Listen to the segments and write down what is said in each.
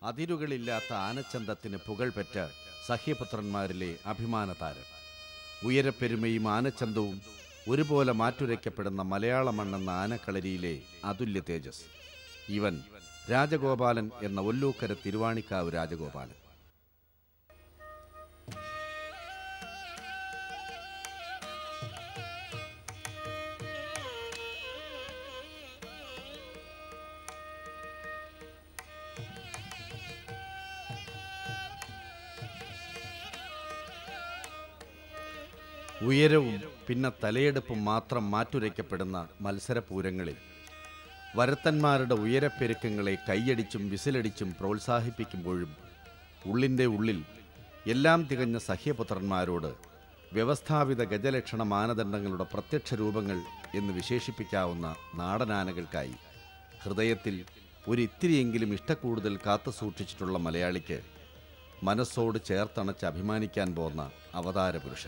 അതിരുകളില്ലാത്ത ആനച്ചന്തത്തിന് പുകഴ്പെറ്റ സഹ്യപുത്രന്മാരിലെ അഭിമാന താരം ഉയരപ്പെരുമയും ആനച്ചന്തവും ഒരുപോലെ മാറ്റുരയ്ക്കപ്പെടുന്ന മലയാള മണ്ണെന്ന ആനക്കളരിയിലെ അതുല്യ തേജസ് ഇവൻ രാജഗോപാലൻ എന്ന ഒല്ലൂക്കര തിരുവാണിക്കാവ് രാജഗോപാലൻ ഉയരവും പിന്നെ തലയെടുപ്പും മാത്രം മാറ്റുരയ്ക്കപ്പെടുന്ന മത്സരപൂരങ്ങളിൽ വരത്തന്മാരുടെ ഉയരപ്പെരുക്കങ്ങളെ കൈയടിച്ചും വിസിലടിച്ചും പ്രോത്സാഹിപ്പിക്കുമ്പോഴും ഉള്ളിൻ്റെ ഉള്ളിൽ എല്ലാം തികഞ്ഞ സഹ്യപുത്രന്മാരോട് വ്യവസ്ഥാപിത ഗജലക്ഷണ മാനദണ്ഡങ്ങളുടെ പ്രത്യക്ഷ രൂപങ്ങൾ എന്ന് വിശേഷിപ്പിക്കാവുന്ന നാടനാനകൾക്കായി ഹൃദയത്തിൽ ഒരിത്തിരിയെങ്കിലും ഇഷ്ടക്കൂടുതൽ കാത്തു സൂക്ഷിച്ചിട്ടുള്ള മലയാളിക്ക് മനസ്സോട് ചേർത്തണച്ച് അഭിമാനിക്കാൻ പോന്ന അവതാര പുരുഷൻ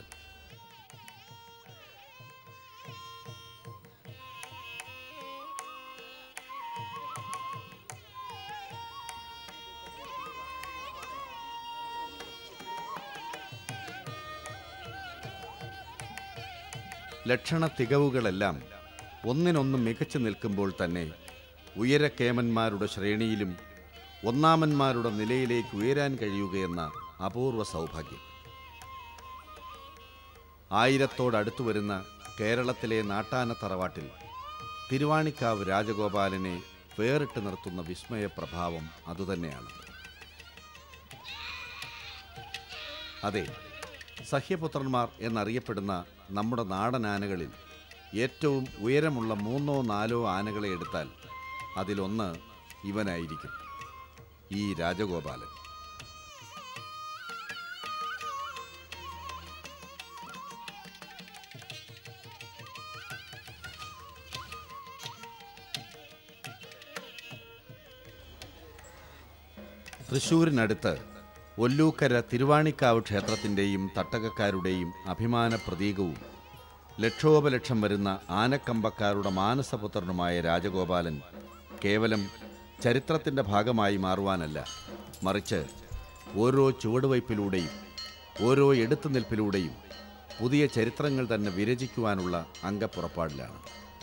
ലക്ഷണ തികവുകളെല്ലാം ഒന്നിനൊന്ന് മികച്ചു നിൽക്കുമ്പോൾ തന്നെ ഉയരക്കേമന്മാരുടെ ശ്രേണിയിലും ഒന്നാമന്മാരുടെ നിലയിലേക്ക് ഉയരാൻ കഴിയുകയെന്ന അപൂർവ സൗഭാഗ്യം ആയിരത്തോടടുത്തു വരുന്ന കേരളത്തിലെ നാട്ടാന തറവാട്ടിൽ തിരുവാണിക്കാവ് രാജഗോപാലനെ വേറിട്ട് നിർത്തുന്ന വിസ്മയ പ്രഭാവം അതുതന്നെയാണ് അതെ സഹ്യപുത്രന്മാർ എന്നറിയപ്പെടുന്ന നമ്മുടെ നാടൻ ആനകളിൽ ഏറ്റവും ഉയരമുള്ള മൂന്നോ നാലോ ആനകളെ എടുത്താൽ അതിലൊന്ന് ഇവനായിരിക്കും ഈ രാജഗോപാലൻ തൃശൂരിനടുത്ത് ഒല്ലൂക്കര തിരുവാണിക്കാവ് ക്ഷേത്രത്തിൻ്റെയും തട്ടകക്കാരുടെയും അഭിമാന പ്രതീകവും ലക്ഷോപലക്ഷം വരുന്ന ആനക്കമ്പക്കാരുടെ മാനസപുത്രനുമായ രാജഗോപാലൻ കേവലം ചരിത്രത്തിൻ്റെ ഭാഗമായി മാറുവാനല്ല മറിച്ച് ഓരോ ചുവടുവയ്പിലൂടെയും ഓരോ എടുത്തുനിൽപ്പിലൂടെയും പുതിയ ചരിത്രങ്ങൾ തന്നെ വിരചിക്കുവാനുള്ള അംഗപ്പുറപ്പാടിലാണ്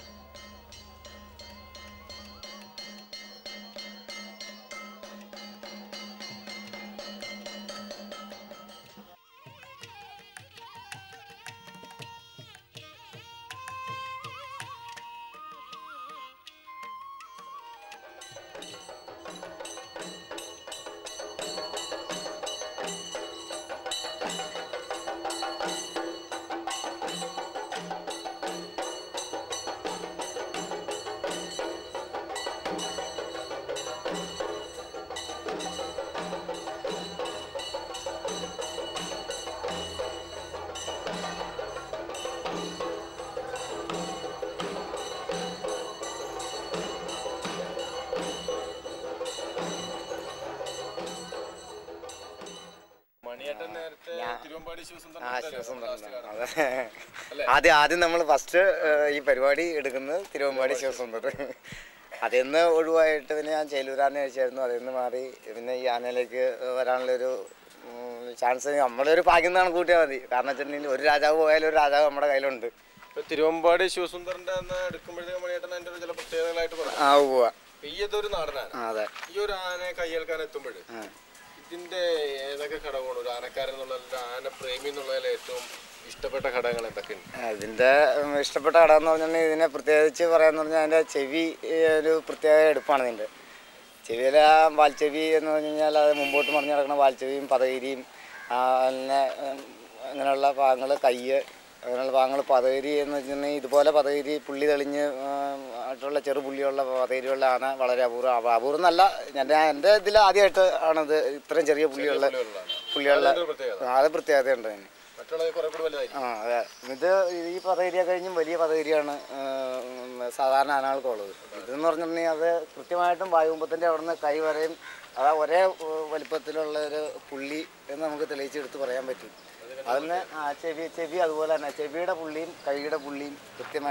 മണിയേട്ടൻ നേരത്തെ തിരുവമ്പാടി ശിവസുന്ദരൻ ആ അടുത്തല്ലേ ശിവസുന്ദരൻ last കാണുന്നത്? അതെ ആദ്യം ആദ്യം നമ്മൾ ഫസ്റ്റ് ഈ പരിപാടി എടുക്കുന്നത് തിരുവമ്പാടി ശിവസുന്ദർ അതിൽ നിന്ന് ഒഴിവായിട്ട് പിന്നെ ഞാൻ ചേലൂരാനെ അയച്ചായിരുന്നു അതിൽ നിന്ന് മാറി പിന്നെ ഈ ആനയിലേക്ക് വരാനുള്ളൊരു ചാൻസ് നമ്മളൊരു ഭാഗ്യം എന്നാണ് കൂട്ടിയാൽ മതി കാരണം വെച്ചിട്ടുണ്ടെങ്കിൽ ഒരു രാജാവ് പോയാലും ഒരു രാജാവ് നമ്മുടെ കയ്യിലുണ്ട് ഇപ്പൊ തിരുവമ്പാടി ശിവസുന്ദരന്റെ അന്ന് എടുക്കുമ്പോഴത്തേക്ക് മണിയേട്ടൻ അതിന്റെ ഒരു ചില പ്രത്യേകതകളായിട്ട് പറഞ്ഞു ആ പോവാ അപ്പൊ ഈ ഇതൊരു നാടനാണ് ആ അതെ ഈ ഒരു ആനയെ കയ്യേൽക്കാൻ എത്തുമ്പോൾ ആ. ഇതിന്റെ ഏതൊക്കെ ഘടകമാണ് ഒരു ആനക്കാരൻ എന്നുള്ള ഒരു ആന പ്രേമി എന്നുള്ളതിൽ ഏറ്റവും ഇഷ്ടപ്പെട്ട ഘടകങ്ങൾ എന്തൊക്കെയുണ്ട് അതിൻ്റെ ഉം, ഇഷ്ടപ്പെട്ട കട എന്ന് പറഞ്ഞാൽ ഇതിനെ പ്രത്യേകിച്ച് പറയാന്ന് പറഞ്ഞാൽ അതിൻ്റെ ചെവി ഏ, ഒരു പ്രത്യേക എടുപ്പാണ് ഇതിൻ്റെ ചെവിയിലെ ആ വാൽച്ചെവി എന്ന് പറഞ്ഞു കഴിഞ്ഞാൽ അത് മുമ്പോട്ട് മറിഞ്ഞ് കിടക്കുന്ന വാൽച്ചെവിയും പതകിരിയും ആ, പിന്നെ ഉം, അങ്ങനെയുള്ള ഭാഗങ്ങൾ കയ്യ് അങ്ങനെയുള്ള ഭാഗങ്ങൾ പതകിരി എന്ന് വെച്ചിട്ടുണ്ടെങ്കിൽ ഇതുപോലെ പതകിരി പുള്ളി തെളിഞ്ഞ് ഉം, ആയിട്ടുള്ള ചെറു പുള്ളിയുള്ള പതകിരിയുള്ള ആന വളരെ അപൂർവം അപ- അപൂർവം എന്നല്ല ഞാൻ എൻ്റെ ഇതിൽ ആദ്യമായിട്ട് ആണത് ഇത്രയും ചെറിയ പുള്ളിയുള്ള പുള്ളിയുള്ള അതൊരു പ്രത്യേകത ആ, അത് പ്രത്യേകതയുണ്ട് അതിന് മറ്റുള്ളത് കുറെ കൂടി വലുതായിരിക്കും ആ അതെ ഇത് ഈ പതേരിയ കഴിഞ്ഞും വലിയ പതേരിയാണ് സാധാരണ ആനകൾക്കുള്ളത് ഇതെന്ന് പറഞ്ഞിട്ടുണ്ടെങ്കിൽ അത് കൃത്യമായിട്ടും വായുകുമ്പത്തിൻ്റെ അവിടെ നിന്ന് കൈ വരെയും അത് ഒരേ ഏഹ്, വലിപ്പത്തിലുള്ള ഒരു പുള്ളി എന്ന് നമുക്ക് തെളിയിച്ചെടുത്ത് പറയാൻ പറ്റും അതിന് ആ ചെവി ചെവി അതുപോലെ തന്നെ ചെവിയുടെ പുള്ളിയും കൈയുടെ പുള്ളിയും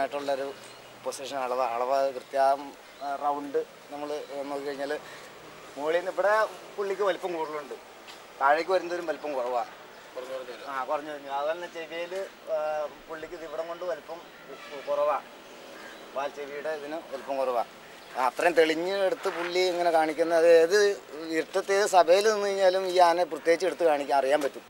കൃത്യമായിട്ടുള്ളൊരു പൊസിഷൻ അളവ് അളവ് കൃത്യം റൗണ്ട് നമ്മൾ നോക്കിക്കഴിഞ്ഞാൽ മുകളിൽ നിന്ന് ഇവിടെ പുള്ളിക്ക് വലിപ്പം കൂടുതലുണ്ട് താഴേക്ക് വരുന്നതിനും വലിപ്പം കുറവാണ് പറഞ്ഞു പറഞ്ഞല്ലോ ആ കുറഞ്ഞു കഴിഞ്ഞു അതുപോലെ ചെവിയിൽ പുള്ളിക്ക് ഇത് ഇവിടം കൊണ്ട് വലിപ്പം കുറവാണ് പാൽ ചെവിയുടെ ഇതിന് വലിപ്പം കുറവാണ് അത്രയും തെളിഞ്ഞ് എടുത്ത് പുള്ളി ഇങ്ങനെ കാണിക്കുന്നത് ഏത് ഇരുട്ടത്ത് ഏത് സഭയിൽ നിന്ന് കഴിഞ്ഞാലും ഈ ആനെ പ്രത്യേകിച്ച് എടുത്ത് കാണിക്കാൻ അറിയാൻ പറ്റും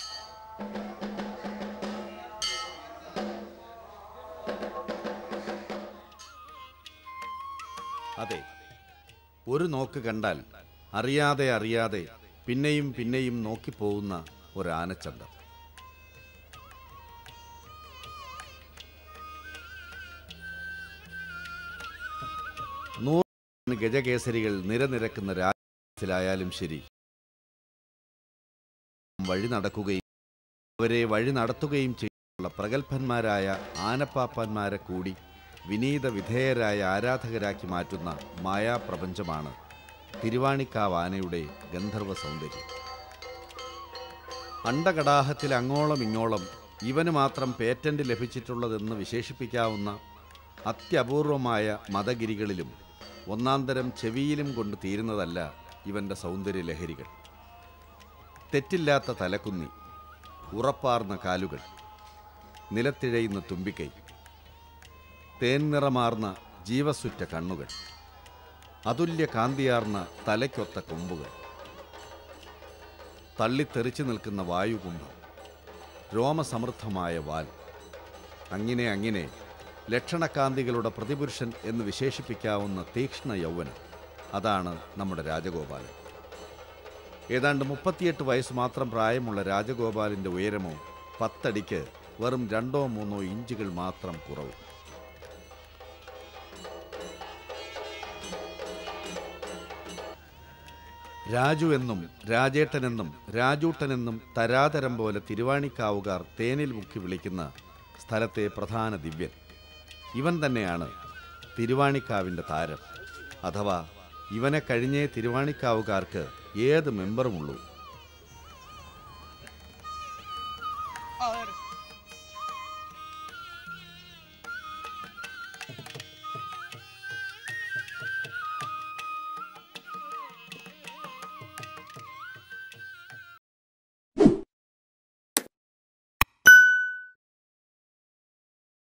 അതെ ഒരു നോക്ക് കണ്ടാൽ അറിയാതെ അറിയാതെ പിന്നെയും പിന്നെയും നോക്കിപ്പോകുന്ന ഒരു ആനച്ചന്തം നൂറ് ഗജകേസരികൾ നിരനിരക്കുന്ന രാജ്യത്തിലായാലും ശരി വഴി നടക്കുകയും അവരെ വഴി നടത്തുകയും ചെയ്യുന്ന പ്രഗത്ഭന്മാരായ ആനപ്പാപ്പാന്മാരെ കൂടി വിനീത വിധേയരായ ആരാധകരാക്കി മാറ്റുന്ന മായാപ്രപഞ്ചമാണ് തിരുവാണിക്കാവ് ആനയുടെ ഗന്ധർവ സൗന്ദര്യം അണ്ടകടാഹത്തിൽ അങ്ങോളം ഇങ്ങോളം ഇവന് മാത്രം പേറ്റന്റ് ലഭിച്ചിട്ടുള്ളതെന്ന് വിശേഷിപ്പിക്കാവുന്ന അത്യപൂർവമായ മതഗിരികളിലും ഒന്നാന്തരം ചെവിയിലും കൊണ്ട് തീരുന്നതല്ല ഇവന്റെ സൗന്ദര്യ ലഹരികൾ തെറ്റില്ലാത്ത തലക്കുന്നി ഉറപ്പാർന്ന കാലുകൾ നിലത്തിഴയുന്ന തുമ്പിക്കൈ തേൻനിറമാർന്ന ജീവസുറ്റ കണ്ണുകൾ അതുല്യ കാന്തിയാർന്ന തലയ്ക്കൊത്ത കൊമ്പുകൾ തള്ളിത്തെറിച്ചു നിൽക്കുന്ന വായുകുംഭം രോമസമൃദ്ധമായ വാൽ അങ്ങനെ അങ്ങനെ ലക്ഷണകാന്തികളുടെ പ്രതിപുരുഷൻ എന്ന് വിശേഷിപ്പിക്കാവുന്ന തീക്ഷ്ണ യൗവനം അതാണ് നമ്മുടെ രാജഗോപാലൻ ഏതാണ്ട് മുപ്പത്തിയെട്ട് വയസ്സ് മാത്രം പ്രായമുള്ള രാജഗോപാലിൻ്റെ ഉയരമോ പത്തടിക്ക് വെറും രണ്ടോ മൂന്നോ ഇഞ്ചുകൾ മാത്രം കുറവ് രാജു എന്നും രാജേട്ടനെന്നും രാജൂട്ടനെന്നും തരാതരം പോലെ തിരുവാണിക്കാവുകാർ തേനിൽ മുക്കി വിളിക്കുന്ന സ്ഥലത്തെ പ്രധാന ദിവ്യൻ ഇവൻ തന്നെയാണ് തിരുവാണിക്കാവിൻ്റെ താരം അഥവാ ഇവനെ കഴിഞ്ഞേ തിരുവാണിക്കാവുകാർക്ക് ഏത് മെമ്പറുമുള്ളൂ